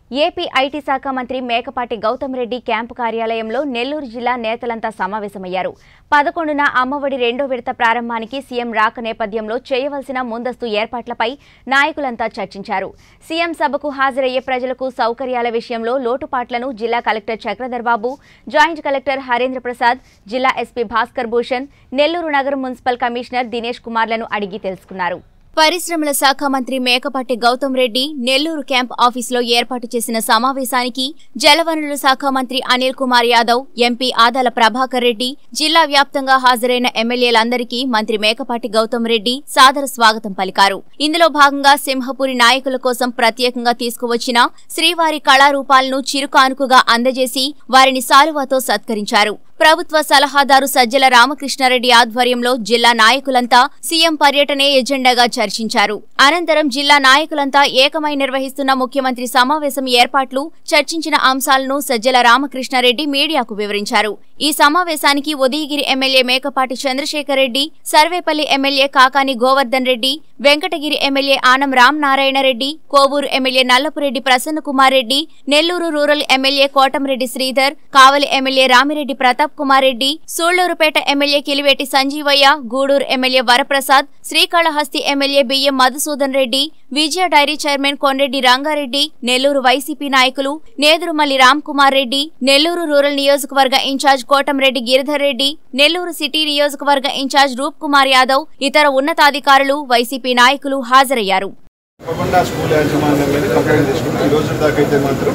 AP IT శాఖ మంత్రి Mekapati Goutham Reddy camp కార్యాలయంలో నెల్లూరు జిల్లా నేతలంతా సమావేశమయ్యారు పదకొండున అమ్మఒడి రెండో విడత ప్రారంభానికి సీఎం రాక నేపథ్యంలో చేయవలసిన ముందస్తు ఏర్పాట్లపై నాయకులంతా చర్చించారు సీఎం సభకు హాజరయ్యే ప్రజలకు సౌకర్యాల విషయంలో లోటుపాట్లను జిల్లా collector Chakradhar Babu joint collector Harendra Prasad జిల్లా ఎస్పీ భాస్కర్ భూషణ్ నెల్లూరు నగర మున్సిపల్ కమిషనర్ దినేష్ కుమార్లను అడిగి తెలుసుకున్నారు పరిశ్రమల శాఖ మంత్రి మేకపాటి గౌతమ్ రెడ్డి నెల్లూరు క్యాంప్ ఆఫీసులో ఏర్పాటు చేసిన సమావేశానికి జలవనరుల శాఖ మంత్రి అనిల్ కుమార్ యాదవ్ ఎంపీ ఆదాల ప్రభాకర్ రెడ్డి జిల్లా వ్యాప్తంగా హాజరైన ఎమ్మెల్యేలందరికీ మంత్రి మేకపాటి గౌతమ్ రెడ్డి సాదర స్వాగతం పలికారు ఇందులో భాగంగా సింహపురి నాయకుల కోసం ప్రత్యేకంగా తీసుకువచ్చిన శ్రీవారి కళారూపాలను చిరుకానుకగా అందజేసి వారిని సాలువాతో సత్కరించారు ప్రభుత్వ సలహాదారు సజ్జల రామకృష్ణారెడ్డి ఆధ్వర్యంలో జిల్లా నాయకులంతా సీఎం పర్యటనే ఎజెండాగా చర్చించారు అనంతరం జిల్లా నాయకులంతా ఏకమై నిర్వహిస్తున్న ముఖ్యమంత్రి సమావేశం ఏర్పాట్లు చర్చించిన అంశాలను సజ్జల రామకృష్ణారెడ్డి మీడియాకు వివరించారు ఈ సమావేశానికి Udayagiri MLA Mekapati Chandrasekhar Reddy Sarvepalli MLA Kakani Govardhan Reddy Venkatagiri MLA Anam Ram Narayana Reddy Kovur MLA Nallapureddy Prasanna Kumar Reddy Nellore rural MLA Kotamreddy Sridhar Kavali MLA Ramireddy Pratap Kumar Reddy Sullurpeta MLA Kiliveti Sanjeevaiah Gudur MLA Varaprasad Srikalahasti MLA Biyyam Madhusudan Reddy Vijaya dairy chairman Kondeddy Rangareddy Nellore YCP నాయకులు నేదురుమల్లి రామ్ కుమార్ రెడ్డి నెల్లూరు రూరల్ నియోజకవర్గ ఇన్ఛార్జ్ కోటంరెడ్డి గిరిధర్ రెడ్డి నెల్లూరు సిటీ నియోజకవర్గ ఇన్ఛార్జ్ రూప్ కుమార్ యాదవ్ ఇతర ఉన్నతాధికారులు వైసీపీ నాయకులు హాజరయ్యారు తప్పకుండా స్కూల్ యాజమాన్యం మీద కంప్లైంట్ తీసుకుంటాం ఈ రోజు దాకా అయితే మాత్రం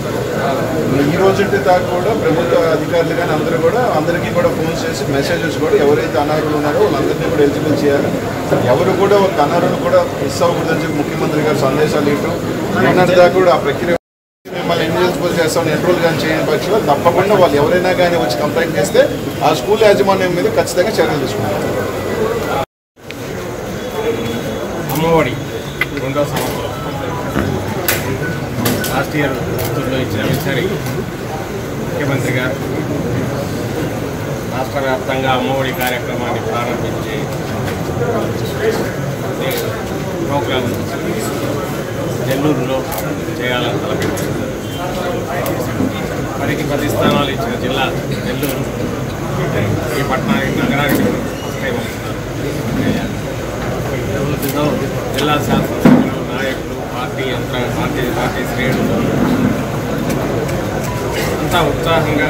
ఈ రోజు దాకా కూడా ప్రభుత్వ అధికారులు కానీ అందరూ కూడా అందరికీ కూడా ఫోన్ చేసి మెసేజెస్ కూడా ఎవరైతే అనర్హులు ఉన్నారో వాళ్ళందరినీ కూడా ఎలిజిబుల్ చేయాలి ఎవరు కూడా ఒక అనర్హులు కూడా మిస్ అవ్వకూడదని చెప్పి ముఖ్యమంత్రి గారు సందేశాలు ఇవ్వడం నిన్నటి దాకా కూడా ఆ ప్రక్రియ మిమ్మల్ని ఎలిజిబుల్ చేస్తాం ఎన్రోల్ కానీ చేయని పక్షంలో తప్పకుండా వాళ్ళు ఎవరైనా కానీ వచ్చి కంప్లైంట్ చేస్తే ఆ స్కూల్ యాజమాన్యం మీద ఖచ్చితంగా చర్యలు తీసుకుంటాం అమ్మఒడి రెండో సంవత్సరం లాస్ట్ ఇయర్ గుంటూరులో ఇచ్చిన విషయానికి ముఖ్యమంత్రి గారు రాష్ట్ర వ్యాప్తంగా అమ్మఒడి కార్యక్రమాన్ని ప్రారంభించి ప్రోగ్రాం నెల్లూరులో చేయాలని తలపెట్టారు పదికి పది స్థానాలు ఇచ్చిన జిల్లా నెల్లూరు ఈ పట్టణానికి నగరానికి ఫస్ట్ టైం వస్తున్నారు జిల్లా శాసనసభ్యులు నాయకులు పార్టీ యంత్ర పార్టీ పార్టీ శ్రేణులు అంతా ఉత్సాహంగా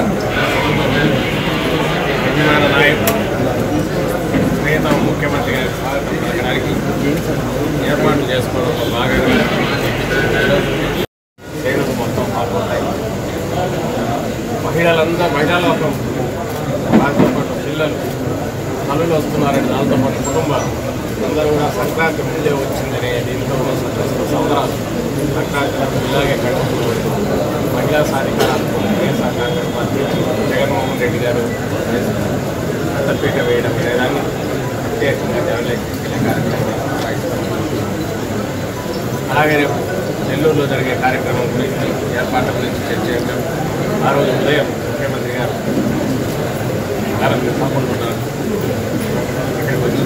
అభిమాన నాయకులు ప్రియతమ ముఖ్యమంత్రి గారి స్వాగతం పలకడానికి ఏర్పాట్లు చేసుకోవడంలో భాగంగా ఈరోజు శ్రేణులు మొత్తం పాల్గొంటాయి మహిళలందరూ మహిళల ఒక వారితో పాటు పిల్లలు తల్లులు వస్తున్నారని దాంతో పాటు కుటుంబాలు అందరూ కూడా సంక్రాంతి ముందే వచ్చిందనే దీంతో ఉన్న సంతోష సంబరాలు సంక్రాంతి వరకు ఇలాగే గడుపుతూ మహిళా సాధికారాలకు వైఎస్ఆర్ కాంగ్రెస్ పార్టీ జగన్మోహన్ రెడ్డి గారు పెద్దపీట వేయడం అనేదాన్ని ప్రత్యేకంగా డెవలప్ చేసుకునే కార్యక్రమం సాగిస్తున్నాం. అలాగే రేపు నెల్లూరులో జరిగే కార్యక్రమం గురించి ఏర్పాట్ల గురించి చర్చ చేద్దాం ఆ రోజు ఉదయం ముఖ్యమంత్రి గారు కారణం పాల్గొంటున్నారు అక్కడికి వచ్చి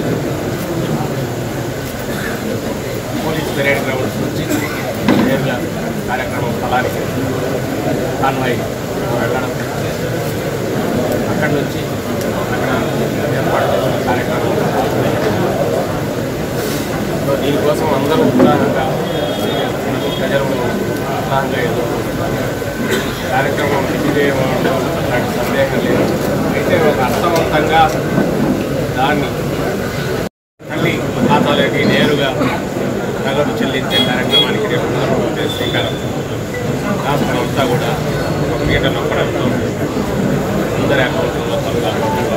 పోలీస్ పెరేడ్ గ్రౌండ్స్ నుంచి నేరుగా కార్యక్రమం స్థలానికి కాన్వాయ్ వెళ్ళడం అక్కడి నుంచి అక్కడ ఏర్పాటు చేసిన కార్యక్రమం సో దీనికోసం అందరూ ఉత్సాహంగా చేస్తున్నారు. ప్రజలు ఉత్సాహంగా ఎదుర్కొంటున్నారు కార్యక్రమం విజయవంతం అలాంటి సందేహం లేదు అయితే ఒక అర్థవంతంగా దాన్ని తల్లి ఖాతాలోకి నేరుగా నగదు చెల్లించే కార్యక్రమానికి రేపు మొదలుపెట్టే శ్రీకారం రాష్ట్రం అంతా కూడా ఒక పీట నొక్కడంతో అందరి అకౌంట్లో త్వరగా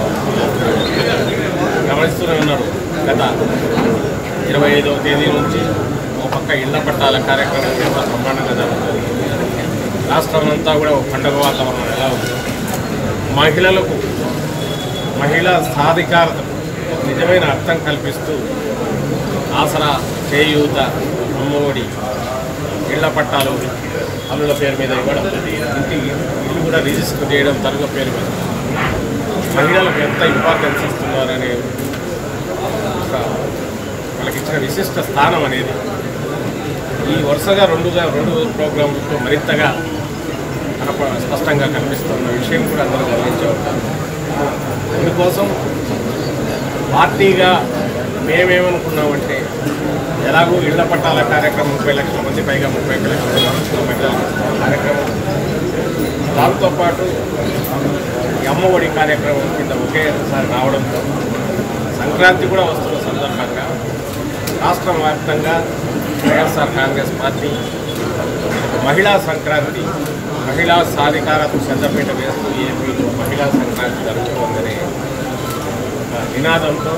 గమనిస్తూనే ఉన్నారు గత ఇరవై ఐదవ తేదీ నుంచి ఒక పక్క ఇళ్ల పట్టాల కార్యక్రమం ఎంత బ్రహ్మాండంగా జరుగుతుంది రాష్ట్రం అంతా కూడా ఒక పండుగ వాతావరణం ఎలా ఉంది మహిళలకు మహిళా సాధికారతకు నిజమైన అర్థం కల్పిస్తూ ఆసరా చేయూత అమ్మఒడి ఇళ్ల పట్టాలు అల్లుల పేరు మీద ఇవ్వడం ఇంటి ఇల్లు కూడా రిజిస్టర్ చేయడం తరుగ పేరు మీద మహిళలకు ఎంత ఇంపార్టెన్స్ ఇస్తున్నారనే ఒక వాళ్ళకి ఇచ్చిన విశిష్ట స్థానం అనేది ఈ వరుసగా రెండుగా రెండు ప్రోగ్రాంలతో మరింతగా కనప స్పష్టంగా కనిపిస్తున్న విషయం కూడా అందరూ గమనించే ఉంటారు అందుకోసం పార్టీగా మేమేమనుకున్నామంటే ఎలాగో ఇళ్ల పట్టాల కార్యక్రమం ముప్పై లక్షల మంది పైగా ముప్పై ఒక్క లక్షల మంది మహిళలకు ఇస్తున్న కార్యక్రమం దాంతోపాటు ఈ అమ్మఒడి కార్యక్రమం కింద ఒకేసారి రావడంతో సంక్రాంతి కూడా వస్తున్న సందర్భంగా రాష్ట్ర వ్యాప్తంగా వైఎస్ఆర్ కాంగ్రెస్ పార్టీ మహిళా సంక్రాంతి మహిళా సాధికారత పెద్దపీట వేస్తూ ఏపీలో మహిళా సంక్రాంతి జరుగుతుందనే ఒక నినాదంతో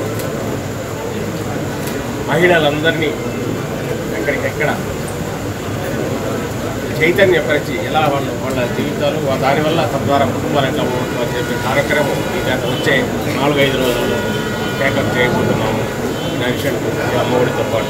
మహిళలందరినీ ఎక్కడికెక్కడ చైతన్యపరిచి ఎలా వాళ్ళు వాళ్ళ జీవితాలు వా- దానివల్ల తద్వారా కుటుంబాలు ఎట్లా బాగుంటుందో అని చెప్పే కార్యక్రమం ఈ గత వచ్చే నాలుగైదు రోజులు టేకప్ చేయబోతున్నాము ఈ విషయం అమ్మఒడితో పాటు